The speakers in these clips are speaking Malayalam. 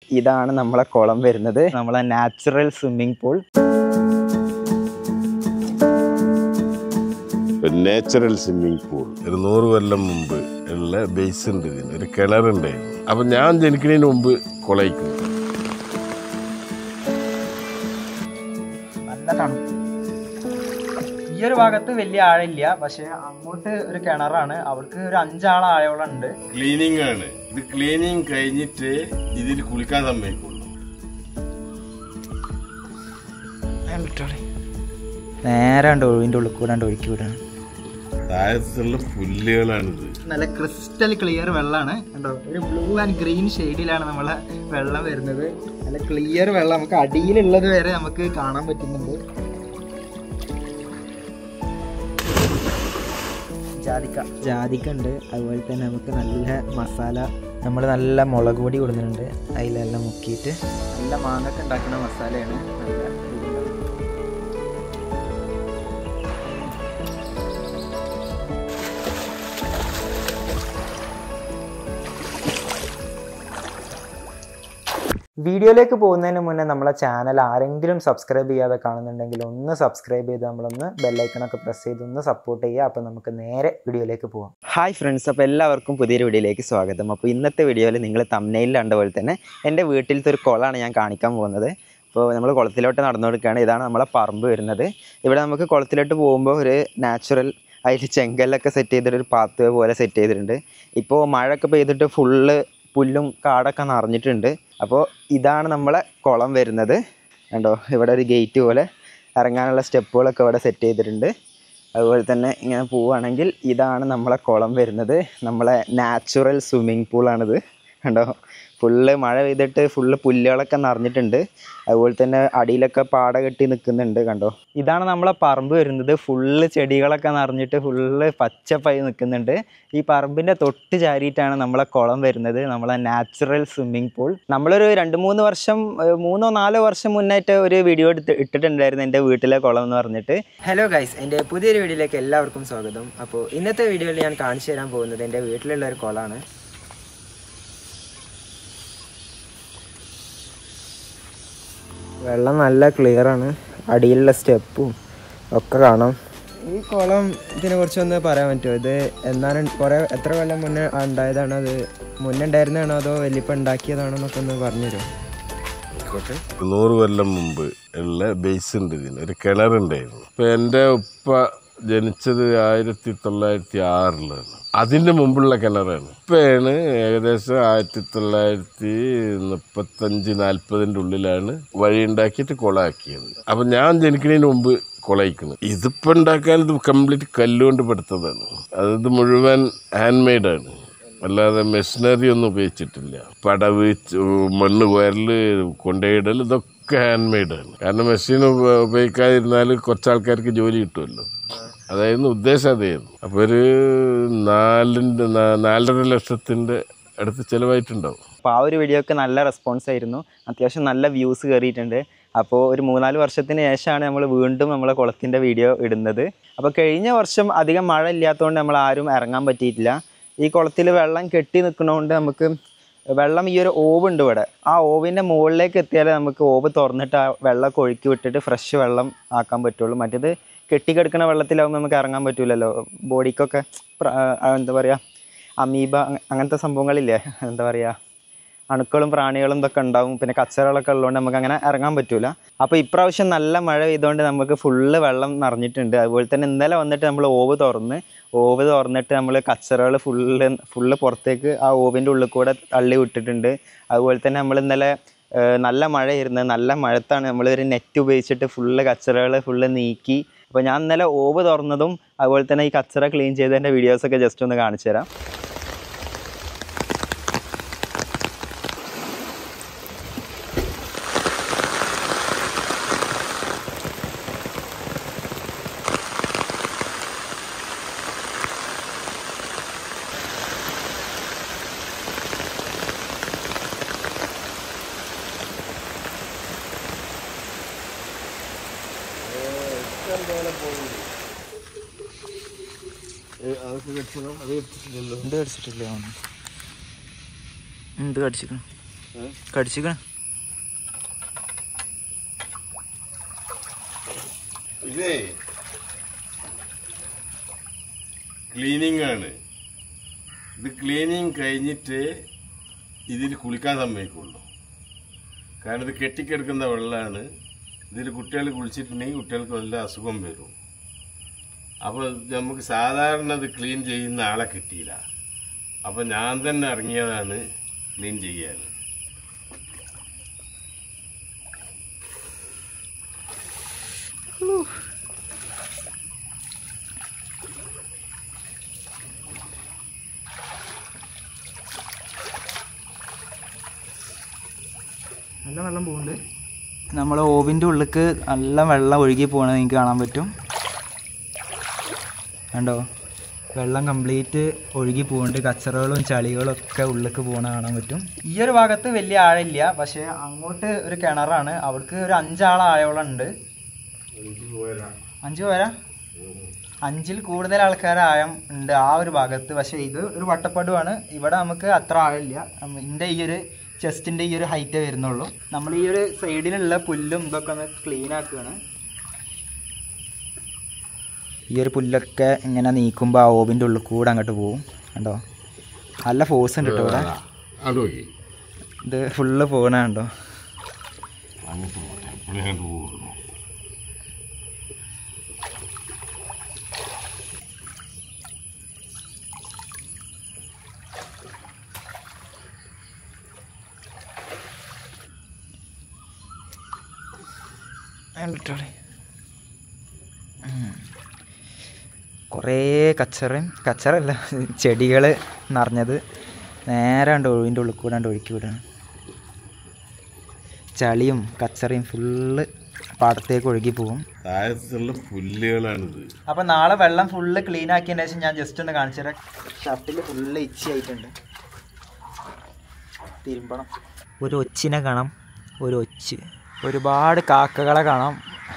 ഇതാണ് നമ്മളെ കുളം വരുന്നത് നമ്മളെ നാച്ചുറൽ സ്വിമ്മിംഗ് പൂൾ ഒരു നാച്ചുറൽ സ്വിമ്മിംഗ് പൂൾ ഒരു നൂറ് കൊല്ലം മുമ്പ് ഉള്ള ബേസ് ഉണ്ട് ഇതിന് ഒരു കിണറുണ്ടായിരുന്നു അപ്പൊ ഞാൻ ജനിക്കുന്നതിന് മുമ്പ് കുളയിക്കും നല്ല തണുപ്പ് ഈ ഒരു ഭാഗത്ത് വലിയ ആഴില്ല പക്ഷെ അങ്ങോട്ട് ഒരു കിണറാണ് അവർക്ക് ഒരു അഞ്ചാൾ ആഴോളം ഉണ്ട് ക്ലീനിങ് ആണ് ഇത് ക്ലീനിങ് കഴിഞ്ഞിട്ട് ഇതിൽ കുളിക്കാൻ സമ്മതിക്കുള്ളൂ നേരെ ഉണ്ട് ഒഴിവിൻ്റെ ഉള്ളിൽ കൂടെ ഒഴുക്കി വിടാണ് താഴത്തുള്ള പുല്ലുകളാണിത് നല്ല ക്രിസ്റ്റൽ ക്ലിയർ വെള്ളമാണ് കണ്ടോ ഒരു ബ്ലൂ ആൻഡ് ഗ്രീൻ ഷെയ്ഡിലാണ് നമ്മളെ വെള്ളം വരുന്നത് നല്ല ക്ലിയർ വെള്ളം നമുക്ക് അടിയിലുള്ളത് വരെ നമുക്ക് കാണാൻ പറ്റുന്നുണ്ട് ജാതിക്ക ജാതിക്ക ഉണ്ട് അതുപോലെ തന്നെ നമുക്ക് നല്ല മസാല നമ്മൾ നല്ല മുളക് പൊടി കൊടുക്കുന്നുണ്ട് അതിലെല്ലാം മുക്കിയിട്ട് നല്ല മാങ്ങൊക്കെ ഉണ്ടാക്കുന്ന മസാലയാണ് നല്ല ഇതിലുള്ളത്. വീഡിയോയിലേക്ക് പോകുന്നതിന് മുന്നേ നമ്മളെ ചാനൽ ആരെങ്കിലും സബ്സ്ക്രൈബ് ചെയ്യാതെ കാണുന്നുണ്ടെങ്കിൽ ഒന്ന് സബ്സ്ക്രൈബ് ചെയ്ത് നമ്മളൊന്ന് ബെല്ലൈക്കണൊക്കെ പ്രസ് ചെയ്ത് ഒന്ന് സപ്പോർട്ട് ചെയ്യുക അപ്പോൾ നമുക്ക് നേരെ വീഡിയോയിലേക്ക് പോകാം ഹായ് ഫ്രണ്ട്സ് അപ്പോൾ എല്ലാവർക്കും പുതിയൊരു വീഡിയോയിലേക്ക് സ്വാഗതം അപ്പോൾ ഇന്നത്തെ വീഡിയോയിൽ നിങ്ങൾ തമ്മനയിൽ കണ്ട പോലെ തന്നെ എൻ്റെ വീട്ടിലത്തെ ഒരു കുളമാണ് ഞാൻ കാണിക്കാൻ പോകുന്നത് അപ്പോൾ നമ്മൾ കുളത്തിലോട്ട് നടന്നു കൊടുക്കുകയാണ് ഇതാണ് നമ്മളെ പറമ്പ് വരുന്നത് ഇവിടെ നമുക്ക് കുളത്തിലോട്ട് പോകുമ്പോൾ ഒരു നാച്ചുറൽ അതിൽ ചെങ്കല്ലൊക്കെ സെറ്റ് ചെയ്തിട്ട് ഒരു പാത്ത് പോലെ സെറ്റ് ചെയ്തിട്ടുണ്ട് ഇപ്പോൾ മഴയൊക്കെ പെയ്തിട്ട് ഫുള്ള് പുല്ലും കാടൊക്കെ നിറഞ്ഞിട്ടുണ്ട് അപ്പോൾ ഇതാണ് നമ്മളെ കുളം വരുന്നത് കണ്ടോ ഇവിടെ ഒരു ഗേറ്റ് പോലെ ഇറങ്ങാനുള്ള സ്റ്റെപ്പുകളൊക്കെ ഇവിടെ സെറ്റ് ചെയ്തിട്ടുണ്ട് അതുപോലെ തന്നെ ഇങ്ങനെ പോവുകയാണെങ്കിൽ ഇതാണ് നമ്മളെ കുളം വരുന്നത് നമ്മളെ നാച്ചുറൽ സ്വിമ്മിങ് പൂളാണിത് കണ്ടോ ഫുള്ള് മഴ പെയ്തിട്ട് ഫുള്ള് പുല്ലുകളൊക്കെ നിറഞ്ഞിട്ടുണ്ട് അതുപോലെ തന്നെ അടിയിലൊക്കെ പാട കെട്ടി നിൽക്കുന്നുണ്ട് കണ്ടോ ഇതാണ് നമ്മളെ പറമ്പ് വരുന്നത് ഫുള്ള് ചെടികളൊക്കെ നിറഞ്ഞിട്ട് ഫുള്ള് പച്ചപ്പായി നിൽക്കുന്നുണ്ട് ഈ പറമ്പിൻ്റെ തൊട്ട് ചാരിയിട്ടാണ് നമ്മളെ കുളം വരുന്നത് നമ്മളെ നാച്ചുറൽ സ്വിമ്മിംഗ് പൂൾ നമ്മളൊരു രണ്ട് മൂന്ന് വർഷം ഏഹ് മൂന്നോ നാലോ വർഷം മുന്നായിട്ട് ഒരു വീഡിയോ എടുത്ത് ഇട്ടിട്ടുണ്ടായിരുന്നു എൻ്റെ വീട്ടിലെ കുളം എന്ന് പറഞ്ഞിട്ട് ഹലോ ഗൈസ് എൻ്റെ പുതിയൊരു വീഡിയോയിലേക്ക് എല്ലാവർക്കും സ്വാഗതം അപ്പോൾ ഇന്നത്തെ വീഡിയോയിൽ ഞാൻ കാണിച്ചു തരാൻ പോകുന്നത് എൻ്റെ വീട്ടിലുള്ള ഒരു കുളമാണ് വെള്ളം നല്ല ക്ലിയർ ആണ് അടിയിലുള്ള സ്റ്റെപ്പും ഒക്കെ കാണാം ഈ കുളം ഇതിനെ കുറിച്ച് ഒന്ന് പറയാൻ പറ്റുമോ ഇത് എന്നാണ് കുറേ എത്ര കൊല്ലം മുന്നേ ഉണ്ടായതാണ് അത് മുന്നേ ഉണ്ടായിരുന്നതാണോ അതോ വലിയപ്പം ഉണ്ടാക്കിയതാണോ എന്നൊക്കെ ഒന്ന് പറഞ്ഞുതരുമോ ഒരു നൂറ് കൊല്ലം മുമ്പ് ഉള്ള ബേസ് ഉണ്ട് ഇതിന് ഒരു കിണറുണ്ടായിരുന്നു ഇപ്പൊ എൻ്റെ ഉപ്പ ജനിച്ചത് ആയിരത്തി തൊള്ളായിരത്തി ആറിലാണ് അതിൻ്റെ മുമ്പുള്ള കിണറാണ് ഇപ്പോഴാണ് ഏകദേശം ആയിരത്തി തൊള്ളായിരത്തി മുപ്പത്തഞ്ച് നാൽപ്പതിൻ്റെ ഉള്ളിലാണ് വഴി ഉണ്ടാക്കിയിട്ട് കുളമാക്കിയത് അപ്പം ഞാൻ ജനിക്കുന്നതിന് മുമ്പ് കുളയിക്കുന്നത് ഇതിപ്പോൾ ഉണ്ടാക്കാൻ ഇത് കംപ്ലീറ്റ് കല്ലുകൊണ്ട് പെടുത്തതാണ് അത് മുഴുവൻ ഹാൻഡ് മെയ്ഡാണ് അല്ലാതെ മെഷീനറി ഒന്നും ഉപയോഗിച്ചിട്ടില്ല പടവ് ച്- മണ്ണ് കോരല് കൊണ്ടയിടൽ ഇതൊക്കെ ഹാൻഡ് മെയ്ഡാണ് കാരണം മെഷീൻ ഉപ- ഉപയോഗിക്കാതിരുന്നാൽ കുറച്ചാൾക്കാർക്ക് ജോലി കിട്ടുമല്ലോ അതായിരുന്നു ഉദ്ദേശം അതായിരുന്നു അപ്പോൾ ഒരു നാലിൻ്റെ നാ- നാലര ലക്ഷത്തിൻ്റെ അടുത്ത് ചിലവായിട്ടുണ്ടാവും അപ്പോൾ ആ ഒരു വീഡിയോക്ക് നല്ല റെസ്പോൺസ് ആയിരുന്നു അത്യാവശ്യം നല്ല വ്യൂസ് കയറിയിട്ടുണ്ട് അപ്പോൾ ഒരു മൂന്നാല് വർഷത്തിന് ശേഷമാണ് നമ്മൾ വീണ്ടും നമ്മളെ കുളത്തിൻ്റെ വീഡിയോ ഇടുന്നത് അപ്പോൾ കഴിഞ്ഞ വർഷം അധികം മഴ ഇല്ലാത്തതുകൊണ്ട് നമ്മൾ ആരും ഇറങ്ങാൻ പറ്റിയിട്ടില്ല ഈ കുളത്തിൽ വെള്ളം കെട്ടി നിൽക്കുന്നതുകൊണ്ട് നമുക്ക് വെള്ളം ഈ ഒരു ഓവ് ഉണ്ട് ഇവിടെ ആ ഓവിൻ്റെ മുകളിലേക്ക് എത്തിയാലേ നമുക്ക് ഓവ് തുറന്നിട്ട് ആ വെള്ളമൊക്കെ ഒഴുക്കി വിട്ടിട്ട് ഫ്രഷ് വെള്ളം ആക്കാൻ പറ്റുള്ളൂ മറ്റേത് കെട്ടിക്കിടക്കുന്ന വെള്ളത്തിലാവുമ്പോൾ നമുക്ക് ഇറങ്ങാൻ പറ്റില്ലല്ലോ ബോഡിക്കൊക്കെ പ്ര- ആ, എന്താ പറയുക അമീബ അങ്ങ- അങ്ങനത്തെ സംഭവങ്ങളില്ലേ എന്താ പറയുക അണുക്കളും പ്രാണികളും ഇതൊക്കെ ഉണ്ടാവും പിന്നെ കച്ചറകളൊക്കെ ഉള്ളതുകൊണ്ട് നമുക്ക് അങ്ങനെ ഇറങ്ങാൻ പറ്റൂല അപ്പോൾ ഇപ്രാവശ്യം നല്ല മഴ പെയ്തുകൊണ്ട് നമുക്ക് ഫുള്ള് വെള്ളം നിറഞ്ഞിട്ടുണ്ട് അതുപോലെ തന്നെ ഇന്നലെ വന്നിട്ട് നമ്മൾ ഓവ് തുറന്ന് ഓവ് തുറന്നിട്ട് നമ്മൾ കച്ചറകൾ ഫുള്ള് ഫുള്ള് പുറത്തേക്ക് ആ ഓവിൻ്റെ ഉള്ളിൽ കൂടെ തള്ളി വിട്ടിട്ടുണ്ട് അതുപോലെ തന്നെ നമ്മൾ ഇന്നലെ ഏഹ്, നല്ല മഴയായിരുന്നു നല്ല മഴത്താണ് നമ്മൾ ഒരു നെറ്റ് ഉപയോഗിച്ചിട്ട് ഫുള്ള് കച്ചറകൾ ഫുള്ള് നീക്കി അപ്പോൾ ഞാൻ ഇന്നലെ ഓവ് തുറന്നതും അതുപോലെ തന്നെ ഈ കച്ചറ ക്ലീൻ ചെയ്തതിൻ്റെ വീഡിയോസൊക്കെ ജസ്റ്റ് ഒന്ന് കാണിച്ചു തരാം എന്ത് കടിച്ചിട്ടില്ല എന്ത് കടിച്ചിക്കണം കടിച്ചിക്കണ ഇതേ ക്ലീനിങ് ആണ് ഇത് ക്ലീനിങ് കഴിഞ്ഞിട്ട് ഇതിൽ കുളിക്കാൻ സമ്മതിക്കുള്ളൂ കാരണം ഇത് കെട്ടിക്കെടുക്കുന്ന വെള്ളമാണ് ഇതിൽ കുട്ടികൾ കുളിച്ചിട്ടുണ്ടെങ്കിൽ കുട്ടികൾക്ക് വല്ല അസുഖം വരും അപ്പോൾ നമുക്ക് സാധാരണ ഇത് ക്ലീൻ ചെയ്യുന്ന ആളെ കിട്ടിയില്ല അപ്പോൾ ഞാൻ തന്നെ ഇറങ്ങിയതാണ് ക്ലീൻ ചെയ്യാൻ നല്ല വെള്ളം പോകുന്നുണ്ട് നമ്മൾ ഓവിൻ്റെ ഉള്ളിക്ക് നല്ല വെള്ളം ഒഴുകി പോകണത് നിങ്ങൾക്ക് കാണാൻ പറ്റും കണ്ടോ വെള്ളം കംപ്ലീറ്റ് ഒഴുകി പോകുന്നുണ്ട് കച്ചറകളും ചളികളും ഒക്കെ ഉള്ളിക്ക് പോകണ കാണാൻ പറ്റും ഈ ഒരു ഭാഗത്ത് വലിയ ആഴില്ല പക്ഷേ അങ്ങോട്ട് ഒരു കിണറാണ് അവിടേക്ക് ഒരു അഞ്ചാൾ ആയോളം ഉണ്ട് അഞ്ച് പേരാ അഞ്ചിൽ കൂടുതൽ ആൾക്കാർ ആയം ഉണ്ട് ആ ഒരു ഭാഗത്ത് പക്ഷേ ഇത് ഒരു വട്ടപ്പടുവാണ് ഇവിടെ നമുക്ക് അത്ര ആഴില്ല ഇതിൻ്റെ ഈ ഒരു ചെസ്റ്റിൻ്റെ ഈ ഒരു ഹൈറ്റേ വരുന്നുള്ളൂ നമ്മൾ ഈ ഒരു സൈഡിലുള്ള പുല്ലും ഇതൊക്കെ ഒന്ന് ക്ലീൻ ആക്കുകയാണ് ഈ ഒരു പുല്ലൊക്കെ ഇങ്ങനെ നീക്കുമ്പോൾ ആ ഓവിൻ്റെ ഉള്ളിൽ കൂടെ അങ്ങോട്ട് പോകും കണ്ടോ നല്ല ഫോഴ്സ് ഉണ്ട് കേട്ടോ ഇവിടെ അത് നോക്കി ഇത് ഫുള്ള് പോകണ കണ്ടോ അങ്ങോട്ട് പോട്ടെ പുള്ളി അങ്ങോട്ട് പോകുന്നു കുറേ കച്ചറയും കച്ചറല്ല ചെടികൾ നിറഞ്ഞത് നേരെ കണ്ട് ഒഴിൻ്റെ ഉള്ളിൽ കൂടെ കണ്ട് ഒഴുക്കി വിടുകയാണ് ചളിയും കച്ചറയും ഫുള്ള് പാടത്തേക്ക് ഒഴുകി പോകും താഴത്തുള്ള പുല്ലുകളാണിത് അപ്പോൾ നാളെ വെള്ളം ഫുള്ള് ക്ലീൻ ആക്കിയതിന് ശേഷം ഞാൻ ജസ്റ്റ് ഒന്ന് കാണിച്ചു തരാം ഷർട്ടിൽ ഫുള്ള് ഇച്ചി ആയിട്ടുണ്ട് തിരുമ്പണം ഒരു ഒച്ചിനെ കാണാം ഒരു ഒച്ച് ഒരുപാട് കാക്കകളെ കാണാം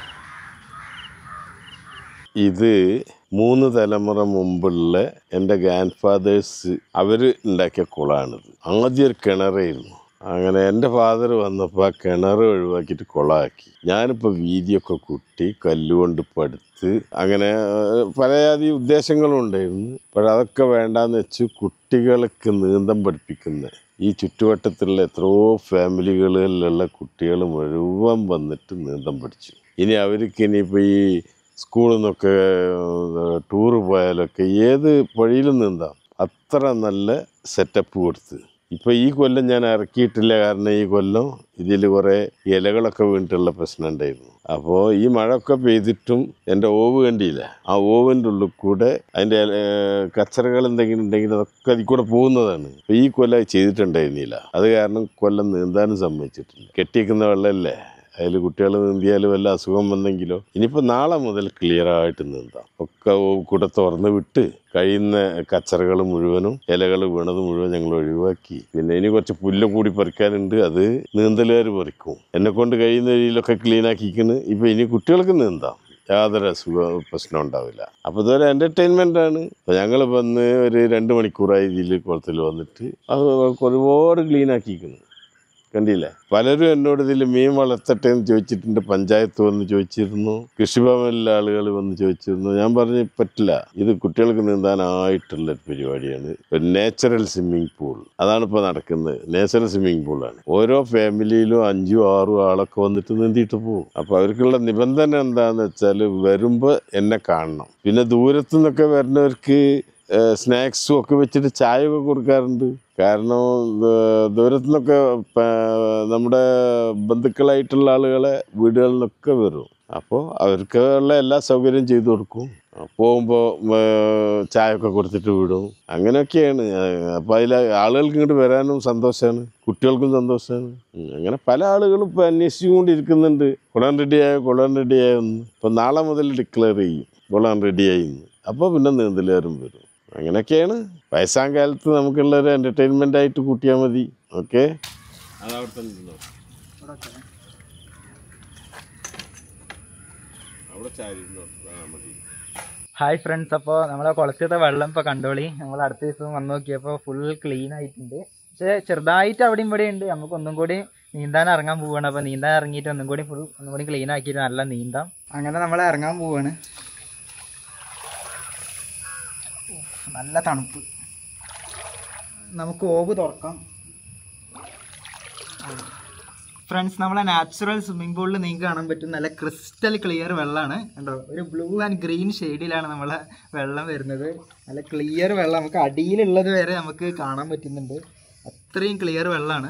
ഇത് മൂന്ന് തലമുറ മുമ്പുള്ള എൻ്റെ ഗ്രാൻഡ് ഫാദേഴ്സ് അവർ ഉണ്ടാക്കിയ കുളമാണിത് ആദ്യം ഒരു കിണറായിരുന്നു അങ്ങനെ എൻ്റെ ഫാദർ വന്നപ്പോൾ ആ കിണർ ഒഴിവാക്കിയിട്ട് കുളമാക്കി ഞാനിപ്പോൾ വീതിയൊക്കെ കുട്ടി കല്ലുകൊണ്ട് പടുത്ത് അങ്ങനെ ഏഹ്, പലജാതി ഉദ്ദേശങ്ങളും ഉണ്ടായിരുന്നു പക്ഷെ അതൊക്കെ വേണ്ടാന്ന് വെച്ച് കുട്ടികൾക്ക് നീന്തം പഠിപ്പിക്കുന്ന ഈ ചുറ്റുവട്ടത്തുള്ള എത്രയോ ഫാമിലികളിലുള്ള കുട്ടികൾ മുഴുവൻ വന്നിട്ട് നീന്തം പഠിച്ചു ഇനി അവർക്ക് ഇനിയിപ്പോൾ ഈ സ്കൂളിൽ നിന്നൊക്കെ ടൂറ് പോയാലൊക്കെ ഏത് വഴിയിലും നീന്താം അത്ര നല്ല സെറ്റപ്പ് കൊടുത്ത് ഇപ്പം ഈ കൊല്ലം ഞാൻ ഇറക്കിയിട്ടില്ല കാരണം ഈ കൊല്ലം ഇതിൽ കുറേ ഇലകളൊക്കെ വീണിട്ടുള്ള പ്രശ്നം ഉണ്ടായിരുന്നു അപ്പോൾ ഈ മഴയൊക്കെ പെയ്തിട്ടും എൻ്റെ ഓവ് കണ്ടിയില്ല ആ ഓവിൻ്റെ ഉള്ളിൽ കൂടെ അതിൻ്റെ കച്ചറകൾ എന്തെങ്കിലും ഉണ്ടെങ്കിൽ അതൊക്കെ അതിൽ കൂടെ പോകുന്നതാണ് അപ്പോൾ ഈ കൊല്ലം അത് ചെയ്തിട്ടുണ്ടായിരുന്നില്ല അത് കാരണം കൊല്ലം നീന്താനും സമ്മതിച്ചിട്ടില്ല കെട്ടിയേക്കുന്ന വെള്ളമല്ലേ അതിൽ കുട്ടികൾ നീന്തിയാൽ വല്ല അസുഖം വന്നെങ്കിലോ ഇനിയിപ്പോൾ നാളെ മുതൽ ക്ലിയർ ആയിട്ട് നീന്താം ഒക്കെ കൂടെ തുറന്ന് വിട്ട് കഴിയുന്ന കച്ചറകൾ മുഴുവനും ഇലകൾ വീണത് മുഴുവൻ ഞങ്ങൾ ഒഴിവാക്കി പിന്നെ ഇനി കുറച്ച് പുല്ല് കൂടി പറിക്കാനുണ്ട് അത് നീന്തലുകാർ പറിക്കും എന്നെ കൊണ്ട് കഴിയുന്ന രീതിയിലൊക്കെ ക്ലീൻ ആക്കിക്കുന്നു ഇപ്പം ഇനി കുട്ടികൾക്ക് നീന്താം യാതൊരു അസുഖ പ്രശ്നം ഉണ്ടാവില്ല അപ്പോൾ ഇതൊരു എൻ്റർടൈൻമെൻ്റ് ആണ് അപ്പോൾ ഞങ്ങൾ വന്ന് ഒരു രണ്ട് മണിക്കൂറായി ഇതിൽ കുളത്തിൽ വന്നിട്ട് അത് ഒരുപാട് ക്ലീൻ ആക്കിക്കുന്നു കണ്ടില്ലേ പലരും എന്നോട് ഇതിൽ മീൻ വളർത്തട്ടെ എന്ന് ചോദിച്ചിട്ടുണ്ട് പഞ്ചായത്ത് വന്ന് ചോദിച്ചിരുന്നു കൃഷിഭവനിലെ ആളുകൾ വന്ന് ചോദിച്ചിരുന്നു ഞാൻ പറഞ്ഞു പറ്റില്ല ഇത് കുട്ടികൾക്ക് നീന്താനായിട്ടുള്ള ഒരു പരിപാടിയാണ് ഒരു നാച്ചുറൽ സ്വിമ്മിംഗ് പൂൾ അതാണ് ഇപ്പോൾ നടക്കുന്നത് നാച്ചുറൽ സ്വിമ്മിംഗ് പൂളാണ് ഓരോ ഫാമിലിയിലും അഞ്ചും ആറും ആളൊക്കെ വന്നിട്ട് നീന്തിയിട്ട് പോകും അപ്പോൾ അവർക്കുള്ള നിബന്ധന എന്താണെന്ന് വെച്ചാൽ വരുമ്പോൾ എന്നെ കാണണം പിന്നെ ദൂരത്തു നിന്നൊക്കെ വരുന്നവർക്ക് സ്നാക്സും ഒക്കെ വെച്ചിട്ട് ചായ ഒക്കെ കൊടുക്കാറുണ്ട് കാരണം ദ- ദൂരത്തു നിന്നൊക്കെ പ- നമ്മുടെ ബന്ധുക്കളായിട്ടുള്ള ആളുകളെ വീടുകളിൽ നിന്നൊക്കെ വരും അപ്പോൾ അവർക്കുള്ള എല്ലാ സൗകര്യവും ചെയ്തു കൊടുക്കും പോകുമ്പോൾ ചായ ഒക്കെ കൊടുത്തിട്ട് വിടും അങ്ങനെയൊക്കെയാണ് അപ്പോൾ അതിൽ ആളുകൾക്ക് ഇങ്ങോട്ട് വരാനും സന്തോഷമാണ് കുട്ടികൾക്കും സന്തോഷമാണ് ഉം. അങ്ങനെ പല ആളുകളും ഇപ്പോൾ അന്വേഷിച്ചുകൊണ്ടിരിക്കുന്നുണ്ട് കുളം റെഡിയായോ കുളം റെഡിയായോ എന്ന് അപ്പോൾ നാളെ മുതൽ ഡിക്ലെയർ ചെയ്യും കുളം റെഡിയായി എന്ന് അപ്പോൾ പിന്നെ നീന്തലുകാരും വരും അങ്ങനെയൊക്കെയാണ് വയസ്സാം കാലത്ത് നമുക്കുള്ള ഒരു എൻ്റർടൈൻമെൻ്റ് ആയിട്ട് കൂട്ടിയാൽ മതി ഓക്കെ അതവിടെ തന്നെ ഇരുന്നോ. അവിടെ ചാരി ഇരുന്നോ. ആ, മതി ഹായ് ഫ്രണ്ട്സ് അപ്പോൾ നമ്മളെ കുളത്തിലത്തെ വെള്ളം ഇപ്പോൾ കണ്ടോളി നമ്മൾ അടുത്ത ദിവസം വന്ന് നോക്കിയപ്പോൾ ഫുൾ ക്ലീൻ ആയിട്ടുണ്ട് പക്ഷേ ചെറുതായിട്ട് അവിടെയും ഇവിടെ ഉണ്ട് നമുക്ക് ഒന്നും കൂടി നീന്താൻ ഇറങ്ങാൻ പോവാണ് അപ്പോൾ നീന്താൻ ഇറങ്ങിയിട്ട് ഒന്നും കൂടി ഫുൾ ഒന്നും കൂടി ക്ലീൻ ആക്കിയിട്ട് നല്ല നീന്താം അങ്ങനെ നമ്മൾ ഇറങ്ങാൻ പോവാണ് നല്ല തണുപ്പ് നമുക്ക് ഓവ് തുറക്കാം ഫ്രണ്ട്സ് നമ്മളെ നാച്ചുറൽ സ്വിമ്മിംഗ് പൂളിൽ നിങ്ങൾക്ക് കാണാൻ പറ്റും നല്ല ക്രിസ്റ്റൽ ക്ലിയർ വെള്ളമാണ് കണ്ടോ ഒരു ബ്ലൂ ആൻഡ് ഗ്രീൻ ഷെയ്ഡിലാണ് നമ്മളെ വെള്ളം വരുന്നത് നല്ല ക്ലിയർ വെള്ളം നമുക്ക് അടിയിലുള്ളത് വരെ നമുക്ക് കാണാൻ പറ്റുന്നുണ്ട് അത്രയും ക്ലിയർ വെള്ളമാണ്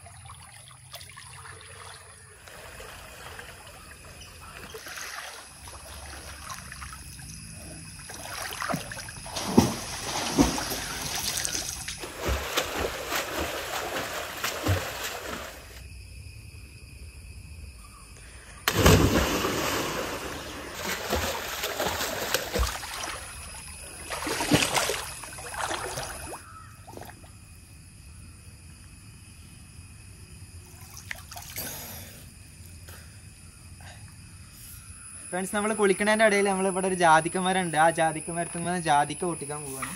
ഫ്രണ്ട്സ് നമ്മൾ കുളിക്കണതിൻ്റെ ഇടയിൽ നമ്മൾ ഇവിടെ ഒരു ജാതിക്ക മരം ഉണ്ട് ആ ജാതിക്ക മരത്തുമ്പോൾ ജാതിക്ക പൊട്ടിക്കാൻ പോവാണ്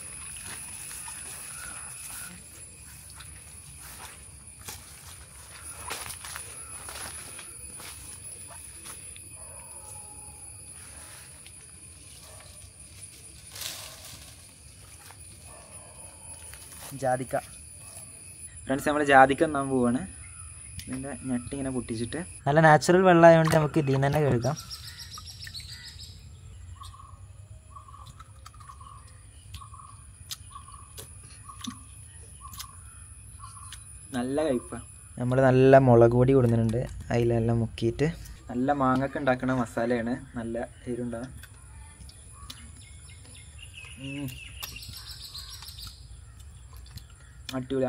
ജാതിക്ക ഫ്രണ്ട്സ് നമ്മൾ ജാതിക്ക ഒന്നാൻ പോവാണ് ഇതിൻ്റെ ഞെട്ടി ഇങ്ങനെ പൊട്ടിച്ചിട്ട് നല്ല നാച്ചുറൽ വെള്ളമായതുകൊണ്ട് നമുക്ക് ഇതിൽ നിന്ന് തന്നെ കഴുകാം നല്ല കഴിപ്പ നമ്മൾ നല്ല മുളക് പൊടി കൊടുക്കുന്നുണ്ട് അതിലെല്ലാം മുക്കിയിട്ട് നല്ല മാങ്ങക്ക് ഉണ്ടാക്കുന്ന മസാലയാണ് നല്ല എരുണ്ടാവും അടിപൊളിയാ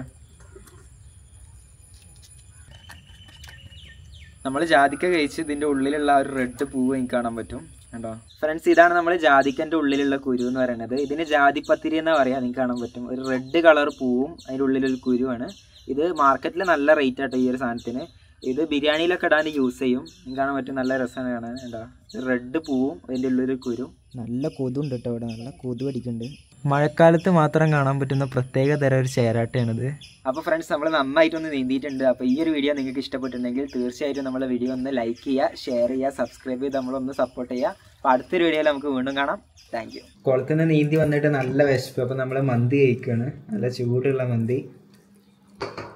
നമ്മൾ ജാതിക്ക കഴിച്ച് ഇതിന്റെ ഉള്ളിലുള്ള ആ ഒരു റെഡ് പൂവ് എനിക്ക് കാണാൻ പറ്റും കണ്ടോ ഫ്രണ്ട്സ് ഇതാണ് നമ്മൾ ജാതിക്കന്റെ ഉള്ളിലുള്ള കുരു എന്ന് പറയുന്നത് ഇതിന് ജാതിപ്പത്തിരി എന്നാ പറയാ നിങ്ങൾക്ക് കാണാൻ പറ്റും ഒരു റെഡ് കളർ പൂവും അതിന്റെ ഉള്ളിലൊരു കുരുവാണ് ഇത് മാർക്കറ്റിൽ നല്ല റേറ്റ് ആട്ടോ ഈ ഒരു സാധനത്തിന് ഇത് ബിരിയാണിയിലൊക്കെ ഇടാൻ യൂസ് ചെയ്യും നിങ്ങൾക്ക് കാണാൻ പറ്റും നല്ല രസമാണ് കാണാൻ എന്താ റെഡ് പൂവും അതിൻ്റെ ഉള്ളിലൊരു കുരു നല്ല കൊതുണ്ട് കേട്ടോ ഇവിടെ നല്ല കൊതു അടിക്കുന്നുണ്ട് മഴക്കാലത്ത് മാത്രം കാണാൻ പറ്റുന്ന പ്രത്യേക തരം ഒരു ചേരാട്ടയാണിത് അപ്പോൾ ഫ്രണ്ട്സ് നമ്മൾ നന്നായിട്ടൊന്ന് നീന്തിയിട്ടുണ്ട് അപ്പോൾ ഈ ഒരു വീഡിയോ നിങ്ങൾക്ക് ഇഷ്ടപ്പെട്ടിട്ടുണ്ടെങ്കിൽ തീർച്ചയായിട്ടും നമ്മളെ വീഡിയോ ഒന്ന് ലൈക്ക് ചെയ്യുക ഷെയർ ചെയ്യുക സബ്സ്ക്രൈബ് ചെയ്ത് നമ്മളൊന്ന് സപ്പോർട്ട് ചെയ്യുക അപ്പോൾ അടുത്തൊരു വീഡിയോയിൽ നമുക്ക് വീണ്ടും കാണാം താങ്ക് യു കുളത്തിൽ നിന്ന് നീന്തി വന്നിട്ട് നല്ല വിശപ്പ് അപ്പോൾ നമ്മൾ മന്തി കഴിക്കുകയാണ് നല്ല ചൂടുള്ള മന്തി